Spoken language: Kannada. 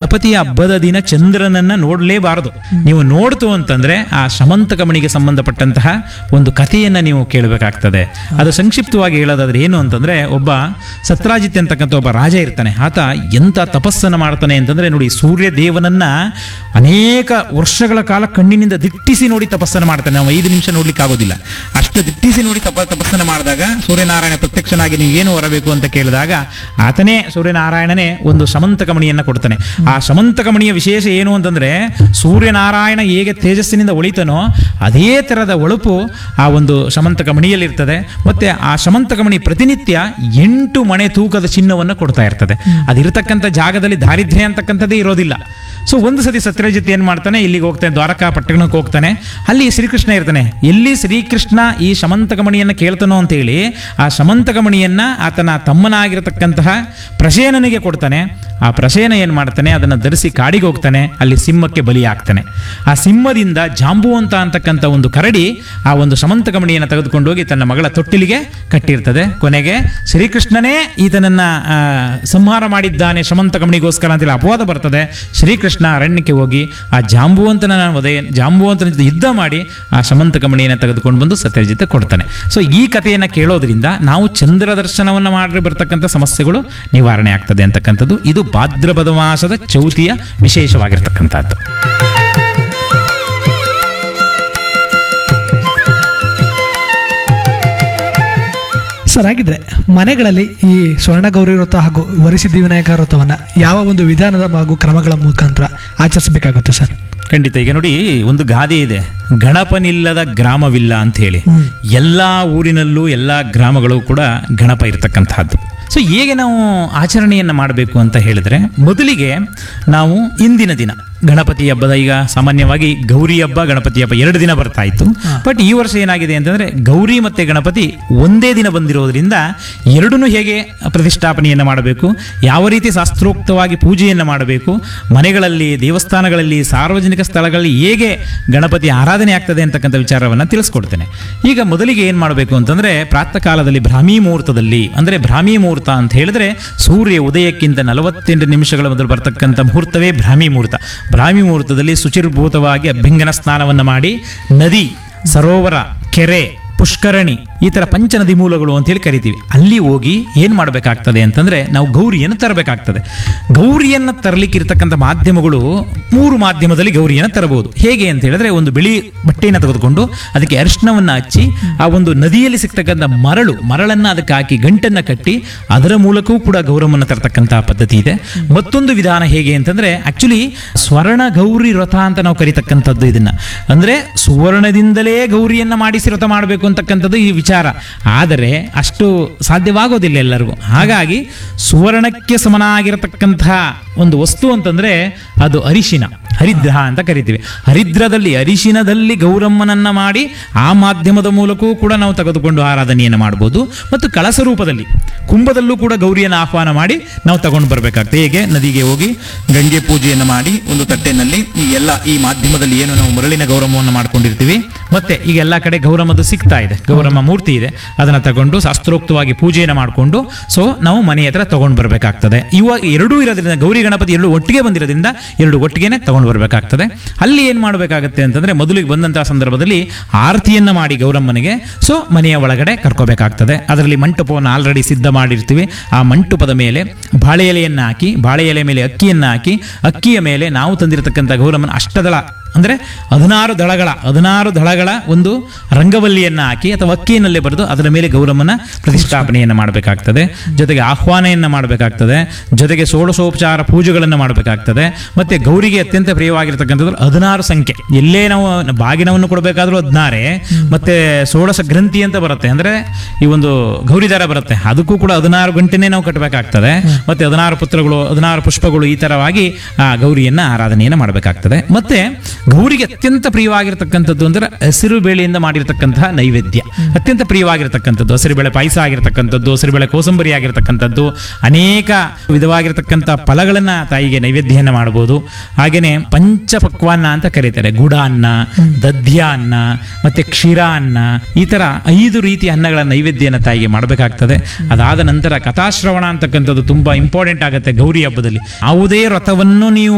ಗಣಪತಿಯ ಹಬ್ಬದ ದಿನ ಚಂದ್ರನನ್ನ ನೋಡಲೇಬಾರದು ನೀವು ನೋಡ್ತು ಅಂತಂದ್ರೆ ಆ ಶಮಂತಕಮಣಿಗೆ ಸಂಬಂಧಪಟ್ಟಂತಹ ಒಂದು ಕಥೆಯನ್ನ ನೀವು ಕೇಳಬೇಕಾಗ್ತದೆ ಅದು ಸಂಕ್ಷಿಪ್ತವಾಗಿ ಹೇಳೋದಾದ್ರೆ ಏನು ಅಂತಂದ್ರೆ ಒಬ್ಬ ಸತ್ರಾಜಿತ್ ಅಂತಕ್ಕಂಥ ಒಬ್ಬ ರಾಜ ಇರ್ತಾನೆ ಆತ ಎಂತ ತಪಸ್ಸನ್ನ ಮಾಡ್ತಾನೆ ಅಂತಂದ್ರೆ ನೋಡಿ ಸೂರ್ಯ ದೇವನನ್ನ ಅನೇಕ ವರ್ಷಗಳ ಕಾಲ ಕಣ್ಣಿನಿಂದ ದಿಟ್ಟಿಸಿ ನೋಡಿ ತಪಸ್ಸನ್ನ ಮಾಡ್ತಾನೆ ನಾವು ಐದು ನಿಮಿಷ ನೋಡ್ಲಿಕ್ಕೆ ಆಗೋದಿಲ್ಲ ಅಷ್ಟು ದಿಟ್ಟಿಸಿ ನೋಡಿ ತಪ ತಪಸ್ಸನ್ನ ಮಾಡಿದಾಗ ಸೂರ್ಯನಾರಾಯಣ ಪ್ರತ್ಯಕ್ಷನಾಗಿ ನೀವು ಏನು ಹೊರಬೇಕು ಅಂತ ಕೇಳಿದಾಗ ಆತನೇ ಸೂರ್ಯನಾರಾಯಣನೇ ಒಂದು ಶಮಂತಕಮಣಿಯನ್ನ ಕೊಡ್ತಾನೆ ಆ ಶಮಂತಕಮಣಿಯ ವಿಶೇಷ ಏನು ಅಂತಂದ್ರೆ ಸೂರ್ಯನಾರಾಯಣ ಹೇಗೆ ತೇಜಸ್ಸಿನಿಂದ ಒಳಿತನೋ ಅದೇ ತರದ ಒಳಪು ಆ ಒಂದು ಶಮಂತಕಮಣಿಯಲ್ಲಿರ್ತದೆ ಮತ್ತೆ ಆ ಶಮಂತಕಮಣಿ ಪ್ರತಿನಿತ್ಯ ಎಂಟು ಮಣೆ ತೂಕದ ಚಿನ್ನವನ್ನು ಕೊಡ್ತಾ ಇರ್ತದೆ ಅದಿರತಕ್ಕಂಥ ಜಾಗದಲ್ಲಿ ದಾರಿದ್ರ್ಯ ಅಂತಕ್ಕಂಥದ್ದೇ ಇರೋದಿಲ್ಲ ಸೊ ಒಂದು ಸತಿ ಸತ್ಯಜಿತ್ ಏನ್ ಮಾಡ್ತಾನೆ ಇಲ್ಲಿಗೆ ಹೋಗ್ತಾನೆ ದ್ವಾರಕಾ ಪಟ್ಟಣಕ್ಕೆ ಹೋಗ್ತಾನೆ ಅಲ್ಲಿ ಶ್ರೀಕೃಷ್ಣ ಇರ್ತಾನೆ ಎಲ್ಲಿ ಶ್ರೀಕೃಷ್ಣ ಈ ಶಮಂತಕಮಣಿಯನ್ನ ಕೇಳ್ತಾನೋ ಅಂತೇಳಿ ಆ ಶಮಂತಕಮಣಿಯನ್ನ ಆತನ ತಮ್ಮನಾಗಿರತಕ್ಕಂತಹ ಪ್ರಸೇನನಿಗೆ ಕೊಡ್ತಾನೆ ಆ ಪ್ರಸೇನ ಏನ್ ಮಾಡ್ತಾನೆ ಅದನ್ನ ಧರಿಸಿ ಕಾಡಿಗೆ ಹೋಗ್ತಾನೆ ಅಲ್ಲಿ ಸಿಂಹಕ್ಕೆ ಬಲಿ ಆಗ್ತಾನೆ ಆ ಸಿಂಹದಿಂದ ಜಾಂಬುವಂತ ಅಂತಕ್ಕಂಥ ಒಂದು ಕರಡಿ ಆ ಒಂದು ಶಮಂತಕಮಣಿಯನ್ನು ತೆಗೆದುಕೊಂಡು ಹೋಗಿ ತನ್ನ ಮಗಳ ತೊಟ್ಟಿಲಿಗೆ ಕಟ್ಟಿರ್ತದೆ ಕೊನೆಗೆ ಶ್ರೀಕೃಷ್ಣನೇ ಈತನನ್ನ ಆ, ಸಂಹಾರ ಮಾಡಿದ್ದಾನೆ ಶಮಂತಕಮಣಿಗೋಸ್ಕರ ಅಂತೇಳಿ ಅಪವಾದ ಬರ್ತದೆ ಶ್ರೀಕೃಷ್ಣ ಅರಣ್ಯಕ್ಕೆ ಹೋಗಿ ಆ ಜಾಂಬುವಂತನ ವಧೆ ಜಾಂಬುವಂತನ ಜೊತೆ ಯುದ್ಧ ಮಾಡಿ ಆ ಶಮಂತಕಮಣಿಯನ್ನು ತೆಗೆದುಕೊಂಡು ಬಂದು ಸತ್ಯಜಿತ್ ಕೊಡ್ತಾನೆ ಸೊ ಈ ಕಥೆಯನ್ನು ಕೇಳೋದ್ರಿಂದ ನಾವು ಚಂದ್ರ ದರ್ಶನವನ್ನು ಮಾಡಿ ಬರ್ತಕ್ಕಂಥ ಸಮಸ್ಯೆಗಳು ನಿವಾರಣೆ ಆಗ್ತದೆ ಅಂತಕ್ಕಂಥದ್ದು ಇದು ಭಾದ್ರಪದ ಮಾಸದ ಚೌತಿಯ ವಿಶೇಷವಾಗಿರ್ತಕ್ಕಂಥದ್ದು ಸರ್ ಹಾಗಿದ್ರೆ ಮನೆಗಳಲ್ಲಿ ಈ ಸ್ವರ್ಣ ಗೌರಿ ವ್ರತ ಹಾಗೂ ವರಿಸಿದ್ಧಿ ವಿನಾಯಕ ವ್ರತವನ್ನ ಯಾವ ಒಂದು ವಿಧಾನದ ಹಾಗೂ ಕ್ರಮಗಳ ಮುಖಾಂತರ ಆಚರಿಸಬೇಕಾಗುತ್ತೆ ಸರ್ ಖಂಡಿತ ಈಗ ನೋಡಿ ಒಂದು ಗಾದೆ ಇದೆ ಗಣಪನಿಲ್ಲದ ಗ್ರಾಮವಿಲ್ಲ ಅಂತ ಹೇಳಿ ಎಲ್ಲಾ ಊರಿನಲ್ಲೂ ಎಲ್ಲಾ ಗ್ರಾಮಗಳು ಕೂಡ ಗಣಪ ಇರತಕ್ಕಂತಹದ್ದು ಸೊ ಹೇಗೆ ನಾವು ಆಚರಣೆಯನ್ನು ಮಾಡಬೇಕು ಅಂತ ಹೇಳಿದ್ರೆ ಮೊದಲಿಗೆ ನಾವು ಇಂದಿನ ದಿನ ಗಣಪತಿ ಹಬ್ಬದ ಈಗ ಸಾಮಾನ್ಯವಾಗಿ ಗೌರಿ ಹಬ್ಬ ಗಣಪತಿ ಹಬ್ಬ ಎರಡು ದಿನ ಬರ್ತಾ ಇತ್ತು ಬಟ್ ಈ ವರ್ಷ ಏನಾಗಿದೆ ಅಂತಂದ್ರೆ ಗೌರಿ ಮತ್ತೆ ಗಣಪತಿ ಒಂದೇ ದಿನ ಬಂದಿರೋದ್ರಿಂದ ಎರಡನ್ನೂ ಹೇಗೆ ಪ್ರತಿಷ್ಠಾಪನೆಯನ್ನು ಮಾಡಬೇಕು ಯಾವ ರೀತಿ ಶಾಸ್ತ್ರೋಕ್ತವಾಗಿ ಪೂಜೆಯನ್ನು ಮಾಡಬೇಕು ಮನೆಗಳಲ್ಲಿ ದೇವಸ್ಥಾನಗಳಲ್ಲಿ ಸಾರ್ವಜನಿಕ ಸ್ಥಳಗಳಲ್ಲಿ ಹೇಗೆ ಗಣಪತಿ ಆರಾಧನೆ ಆಗ್ತದೆ ಅಂತಕ್ಕಂಥ ವಿಚಾರವನ್ನು ತಿಳಿಸ್ಕೊಡ್ತೇನೆ ಈಗ ಮೊದಲಿಗೆ ಏನು ಮಾಡಬೇಕು ಅಂತಂದ್ರೆ ಪ್ರಾತಃ ಕಾಲದಲ್ಲಿ ಬ್ರಾಹ್ಮಿ ಮುಹೂರ್ತದಲ್ಲಿ ಅಂದ್ರೆ ಬ್ರಾಹ್ಮಿ ಮುಹೂರ್ತ ಅಂತ ಹೇಳಿದ್ರೆ ಸೂರ್ಯ ಉದಯಕ್ಕಿಂತ ನಲವತ್ತೆಂಟು ನಿಮಿಷಗಳ ಮೊದಲು ಬರ್ತಕ್ಕಂಥ ಮುಹೂರ್ತವೇ ಬ್ರಾಹ್ಮಿ ಮುಹೂರ್ತ ಬ್ರಾಹ್ಮಿ ಮುಹೂರ್ತದಲ್ಲಿ ಶುಚಿರ್ಭೂತವಾಗಿ ಅಭ್ಯಂಗನ ಸ್ನಾನವನ್ನು ಮಾಡಿ ನದಿ ಸರೋವರ ಕೆರೆ ಪುಷ್ಕರಣಿ ಈ ತರ ಪಂಚನದಿ ಮೂಲಗಳು ಅಂತ ಹೇಳಿ ಕರಿತೀವಿ ಅಲ್ಲಿ ಹೋಗಿ ಏನ್ ಮಾಡಬೇಕಾಗ್ತದೆ ಅಂತಂದ್ರೆ ನಾವು ಗೌರಿಯನ್ನು ತರಬೇಕಾಗ್ತದೆ ಗೌರಿಯನ್ನು ತರಲಿಕ್ಕೆ ಇರತಕ್ಕಂಥ ಮಾಧ್ಯಮಗಳು ಮೂರು ಮಾಧ್ಯಮದಲ್ಲಿ ಗೌರಿಯನ್ನು ತರಬಹುದು ಹೇಗೆ ಅಂತ ಹೇಳಿದ್ರೆ ಒಂದು ಬಿಳಿ ಬಟ್ಟೆಯನ್ನು ತೆಗೆದುಕೊಂಡು ಅದಕ್ಕೆ ಅರಿಶಿಣವನ್ನ ಹಚ್ಚಿ ಆ ಒಂದು ನದಿಯಲ್ಲಿ ಸಿಗ್ತಕ್ಕಂಥ ಮರಳು ಮರಳನ್ನ ಅದಕ್ಕೆ ಹಾಕಿ ಗಂಟನ್ನ ಕಟ್ಟಿ ಅದರ ಮೂಲಕವೂ ಕೂಡ ಗೌರವವನ್ನು ತರತಕ್ಕಂತಹ ಪದ್ಧತಿ ಇದೆ ಮತ್ತೊಂದು ವಿಧಾನ ಹೇಗೆ ಅಂತಂದ್ರೆ ಆಕ್ಚುಲಿ ಸ್ವರ್ಣ ಗೌರಿ ವ್ರತ ಅಂತ ನಾವು ಕರಿತಕ್ಕಂಥದ್ದು ಇದನ್ನ ಅಂದ್ರೆ ಸುವರ್ಣದಿಂದಲೇ ಗೌರಿಯನ್ನ ಮಾಡಿಸಿ ವ್ರತ ಮಾಡಬೇಕು ಅಂತಕ್ಕಂಥದ್ದು ಈ ವಿಚಾರ ಆದರೆ ಅಷ್ಟು ಸಾಧ್ಯವಾಗೋದಿಲ್ಲ ಎಲ್ಲರಿಗೂ ಹಾಗಾಗಿ ಸುವರ್ಣಕ್ಕೆ ಸಮನಾಗಿರತಕ್ಕಂತಹ ಒಂದು ವಸ್ತು ಅಂತಂದ್ರೆ ಅದು ಅರಿಶಿನ ಹರಿದ್ರ ಅಂತ ಕರಿತೀವಿ ಹರಿದ್ರದಲ್ಲಿ ಅರಿಶಿನದಲ್ಲಿ ಗೌರಮ್ಮನನ್ನ ಮಾಡಿ ಆ ಮಾಧ್ಯಮದ ಮೂಲಕವೂ ಕೂಡ ನಾವು ತೆಗೆದುಕೊಂಡು ಆರಾಧನೆಯನ್ನು ಮಾಡಬಹುದು ಮತ್ತು ಕಳಸ ರೂಪದಲ್ಲಿ ಕುಂಭದಲ್ಲೂ ಕೂಡ ಗೌರಿಯನ್ನು ಆಹ್ವಾನ ಮಾಡಿ ನಾವು ತಗೊಂಡು ಬರಬೇಕಾಗ್ತದೆ ಹೇಗೆ ನದಿಗೆ ಹೋಗಿ ಗಂಗೆ ಪೂಜೆಯನ್ನು ಮಾಡಿ ಒಂದು ತಟ್ಟೆನಲ್ಲಿ ಈ ಎಲ್ಲ ಈ ಮಾಧ್ಯಮದಲ್ಲಿ ಏನು ನಾವು ಮರಳಿನ ಗೌರವವನ್ನು ಮಾಡ್ಕೊಂಡಿರ್ತೀವಿ ಮತ್ತೆ ಈಗ ಎಲ್ಲ ಕಡೆ ಗೌರಮ್ಮದು ಸಿಗ್ತಾ ಇದೆ ಗೌರಮ್ಮ ಮೂರ್ತಿ ಇದೆ ಅದನ್ನ ತಗೊಂಡು ಶಾಸ್ತ್ರೋಕ್ತವಾಗಿ ಪೂಜೆಯನ್ನು ಮಾಡಿಕೊಂಡು ಸೊ ನಾವು ಮನೆ ಹತ್ರ ತಗೊಂಡು ಬರಬೇಕಾಗ್ತದೆ ಇವಾಗ ಎರಡೂ ಇರೋದ್ರಿಂದ ಗೌರಿ ಗಣಪತಿ ಎರಡು ಒಟ್ಟಿಗೆ ಬಂದಿರೋದ್ರಿಂದ ಎರಡು ಒಟ್ಟಿಗೆನೆ ತಗೊಂಡು ಬರಬೇಕಾಗ್ತದೆ ಅಲ್ಲಿ ಏನು ಮಾಡಬೇಕಾಗತ್ತೆ ಅಂತಂದ್ರೆ ಮೊದಲಿಗೆ ಬಂದಂತಹ ಸಂದರ್ಭದಲ್ಲಿ ಆರತಿಯನ್ನ ಮಾಡಿ ಗೌರಮ್ಮನಿಗೆ ಸೊ ಮನೆಯ ಒಳಗಡೆ ಕರ್ಕೋಬೇಕಾಗ್ತದೆ ಅದರಲ್ಲಿ ಮಂಟಪವನ್ನು ಆಲ್ರೆಡಿ ಸಿದ್ಧ ಮಾಡಿರ್ತೀವಿ ಆ ಮಂಟಪದ ಮೇಲೆ ಬಾಳೆ ಎಲೆಯನ್ನು ಹಾಕಿ ಬಾಳೆ ಎಲೆ ಮೇಲೆ ಅಕ್ಕಿಯನ್ನು ಹಾಕಿ ಅಕ್ಕಿಯ ಮೇಲೆ ನಾವು ತಂದಿರತಕ್ಕಂಥ ಗೌರಮ್ಮನ ಅಷ್ಟದಳ ಅಂದ್ರೆ ಹದಿನಾರು ದಳಗಳ ಹದಿನಾರು ದಳಗಳ ಒಂದು ರಂಗವಲ್ಲಿಯನ್ನ ಹಾಕಿ ಅಥವಾ ಅಕ್ಕಿಯನ್ನಲ್ಲೇ ಬರೆದು ಅದರ ಮೇಲೆ ಗೌರಮ್ಮನ ಪ್ರತಿಷ್ಠಾಪನೆಯನ್ನು ಮಾಡಬೇಕಾಗ್ತದೆ ಜೊತೆಗೆ ಆಹ್ವಾನೆಯನ್ನ ಮಾಡಬೇಕಾಗ್ತದೆ ಜೊತೆಗೆ ಷೋಡಶೋಪಚಾರ ಪೂಜೆಗಳನ್ನು ಮಾಡಬೇಕಾಗ್ತದೆ ಮತ್ತೆ ಗೌರಿಗೆ ಅತ್ಯಂತ ಪ್ರಿಯವಾಗಿರ್ತಕ್ಕಂಥದ್ದು ಹದಿನಾರು ಸಂಖ್ಯೆ ಎಲ್ಲೇ ನಾವು ಬಾಗಿನವನ್ನು ಕೊಡಬೇಕಾದ್ರೂ ಹದಿನಾರೇ ಮತ್ತೆ ಷೋಡಶ ಗ್ರಂಥಿ ಅಂತ ಬರುತ್ತೆ ಅಂದ್ರೆ ಈ ಒಂದು ಗೌರಿದಾರ ಬರುತ್ತೆ ಅದಕ್ಕೂ ಕೂಡ ಹದಿನಾರು ಗಂಟೆನೇ ನಾವು ಕಟ್ಟಬೇಕಾಗ್ತದೆ ಮತ್ತೆ ಹದಿನಾರು ಪುತ್ರಗಳು ಹದಿನಾರು ಪುಷ್ಪಗಳು ಈ ತರವಾಗಿ ಆ ಗೌರಿಯನ್ನ ಆರಾಧನೆಯನ್ನು ಮಾಡಬೇಕಾಗ್ತದೆ ಮತ್ತೆ ಗೌರಿಗೆ ಅತ್ಯಂತ ಪ್ರಿಯವಾಗಿರ್ತಕ್ಕಂಥದ್ದು ಅಂದ್ರೆ ಹಸಿರು ಬೇಳೆಯಿಂದ ಮಾಡಿರ್ತಕ್ಕಂತಹ ನೈವೇದ್ಯ ಅತ್ಯಂತ ಪ್ರಿಯವಾಗಿರ್ತಕ್ಕಂಥದ್ದು ಹಸಿರು ಬೇಳೆ ಪಾಯಸ ಆಗಿರ್ತಕ್ಕಂಥದ್ದು ಹಸಿರು ಬೇಳೆ ಕೋಸಂಬರಿ ಆಗಿರ್ತಕ್ಕಂಥದ್ದು ಅನೇಕ ವಿಧವಾಗಿರ್ತಕ್ಕಂಥ ಫಲಗಳನ್ನ ತಾಯಿಗೆ ನೈವೇದ್ಯವನ್ನು ಮಾಡಬಹುದು ಹಾಗೇನೆ ಪಂಚಪಕ್ವಾನ್ನ ಅಂತ ಕರೀತಾರೆ ಗುಡಾನ್ನ ದಧ್ಯಾನ್ನ ಮತ್ತೆ ಕ್ಷೀರಾನ್ನ ಈ ತರ ಐದು ರೀತಿಯ ಅನ್ನಗಳ ನೈವೇದ್ಯನ ತಾಯಿಗೆ ಮಾಡಬೇಕಾಗ್ತದೆ ಅದಾದ ನಂತರ ಕಥಾಶ್ರವಣ ಅಂತಕ್ಕಂಥದ್ದು ತುಂಬಾ ಇಂಪಾರ್ಟೆಂಟ್ ಆಗುತ್ತೆ ಗೌರಿ ಹಬ್ಬದಲ್ಲಿ ಯಾವುದೇ ವ್ರತವನ್ನು ನೀವು